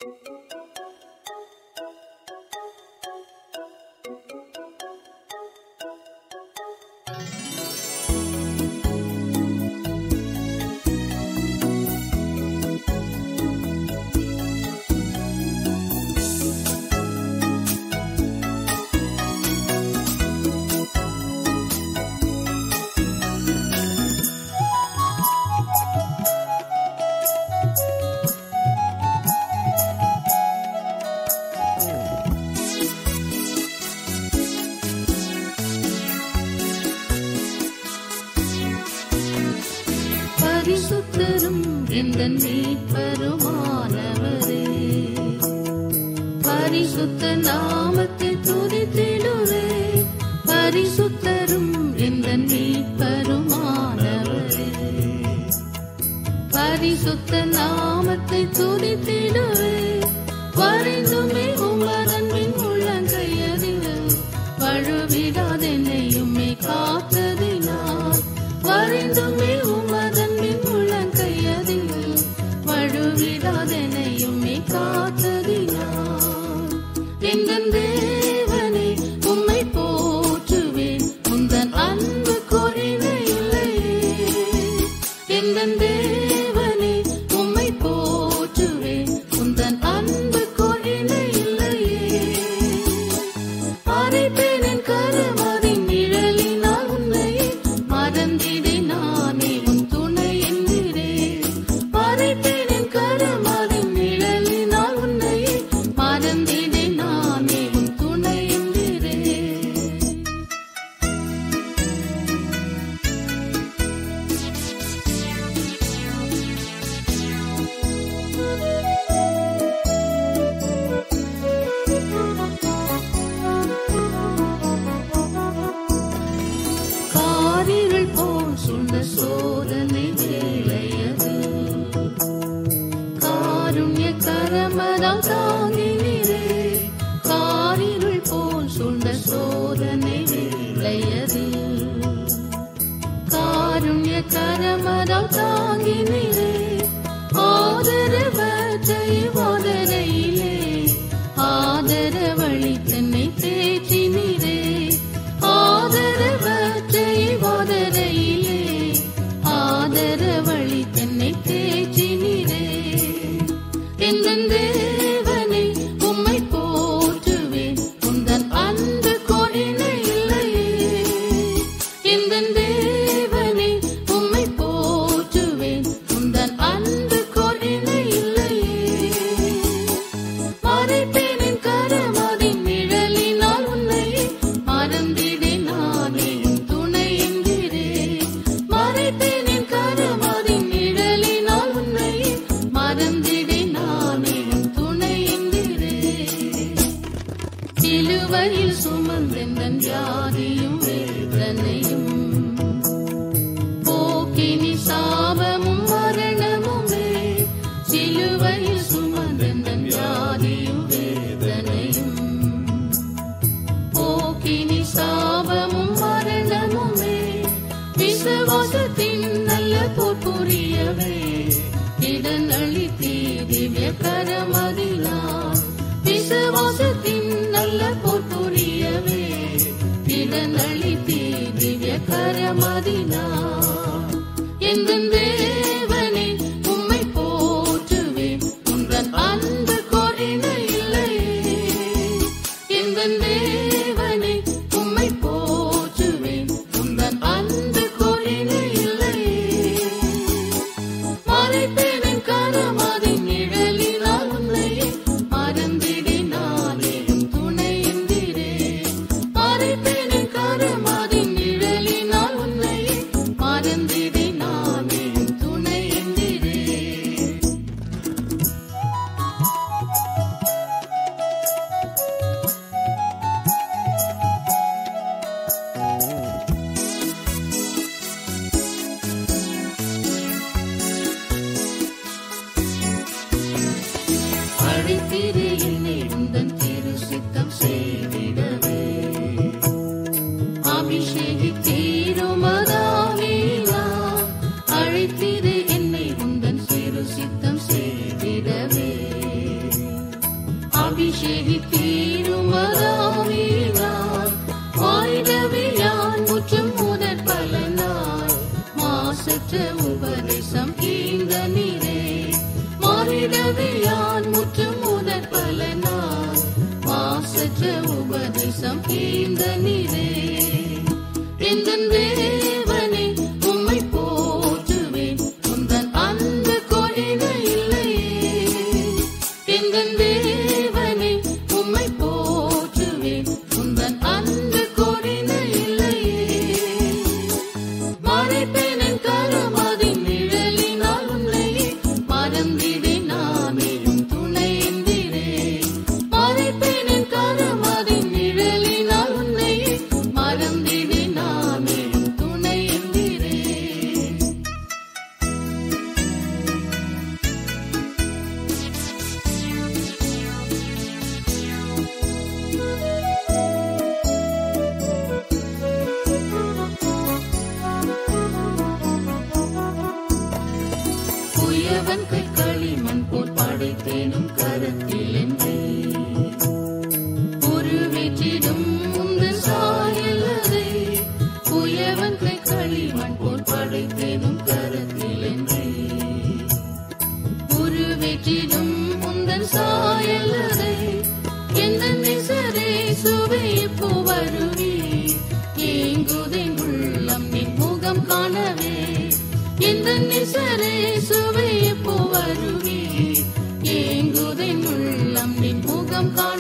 பரிசுத்தரும் எந்தன் மீட்பருமானவரே பரிசுத்த நாமத்தை துதித்திடுவே பரிசுத்தரும் எந்தன் மீட்பருமானவரே பரிசுத்த நாமத்தை துதித்திடுவே வரைந்துமே உமரன்பின் உள்ளங்கையறிவு வழுவிடாதென்னையுமே காத்ததினால் வரைந்துமே உமதன்பின் உள்ளங்கையறிவு வழுவிடாதென்னையுமே காத்ததினால் எங்கள் தேவனே உம்மை போற்றுவேன் உந்தன் அன்பு குறைவே இல்லையே எங்கள் தேவனே உம்மை போற்றுவேன் உந்தன் அன்பு குறைவே இல்லையே அரைப்பேன் என் கரமதின் நிழலினால் உன்னை மறந்திடே நானே உன் துணை என்கிறேன் அரைப்பேன் என் கரமதின் நிழலினால் உன்னை மறந்திடே நானே உன் துணை என்கிறேன் காரிருள் போல் சூழ்ந்த சோதனை வேளையது காருண்ய கரமதால் தாங்கினீரே காரிருள் போல் சூழ்ந்த சோதனை வேளையது காருண்ய கரமதால் தாங்கினீரே ஆதரவற்றை வாதரையிலே ஆதரவழி தன்னை தேற்றினீரே ஆதரவற்றை வாதரையிலே ஆதரவழி தன்னை தேற்றினீரே எந்தன் தேவனை உம்மை போற்றுவேன் உந்தன் அன்பு கொடினை இல்லையே எந்தன் தேவனை உம்மை போற்றுவேன் உந்தன் அன்பு கொடினை இல்லையே மறைப்பேனின் கரமதின் நிழலினால் உன்னை மறந்திடே நானே உன் துணை என்கிறேன் மறைப்பேனின் கரமதின் நிழலினால் உன்னை மறந்திடே நானே உன் துணை என்கிறேன் சிலுவையில் சுமந்தெந்தன் ஜாதியும் வேதனையும் போக்கினி சாபமும் மரணமுமே சிலுவையில் சுமந்தெந்தன் ஜாதியும் வேதனையும் போக்கினி சாபமும் மரணமுமே விசுவாசத்தின் நல்ல போர் புரியவே இடன் அளித்தீ திவ்ய கரமதிலாம் விசுவாசத்தின் நல்ல போர் புரியவே இடன் அளித்தீ திவ்ய கரமதிலாம் எங்கள் தேவனே உம்மை போற்றுவேன் உந்தன் அன்பு கொடினை இல்லையே எங்கள் தேவனே உம்மை போற்றுவேன் உந்தன் அன்பு கொடினை இல்லையே மறைப்பேனின் கரமதின் நிழலினால் உன்னை மறந்திடே நானே உன் துணை என்கிறேன் மறைப்பேனின் கரமதின் நிழலினால் உன்னை மறந்திடே நானே உன் துணை என்கிறேன் அழைத்திரு என்னை உந்தன் திரு சித்தம் செய்திடவே அபிஷேகித்தீரும் அதாவினா அழைத்திரு என்னை உந்தன் சிறு சித்தம் செய்திடவே அபிஷேகித்தீருமராவினார் வாய்தவி யான் முற்றும் முதற் பலனார் மாசற்ற உபதேசம் ஈந்த நீரே மாறிடவே யான் முற்றும் முதற் பலனார் மாசற்ற உபதேசம் ஈந்த நீரே எந்தன் தேவனே உம்மை போற்றுவேன் உந்தன் அன்பு கொடின இல்லையே எந்தன் தேவனே உம்மை போற்றுவேன் உந்தன் அன்பு கொடின இல்லையே மறைப்பேனன் கரமதின் நிழலினால் உன்னையே மறந்திடேன் நானேயும் துணை என்கிறேன் மறைப்பேனன் கரமதின் நிழலினால் உன்னையே மறந்திடேன் நானேயும் துணை என்கிறேன் குயவன் கை களிமண் போல் படைத்தேனும் கரத்தில் என்னை உருவேற்றிடும் உந்தன் சாயலதை குயவன் கை களிமண் போல் படைத்தேனும் கரத்தில் என்னை உருவேற்றிடும் உந்தன் சாயலதை எந்த நிசரே சுவை இப்போ வருவி ஏங்குதேன் உள்ளம் நின் முகம் காணவே எந்த நிசரே சுவை இப்போ வருவி ஏங்குதேன் உள்ளம் நின் முகம் காண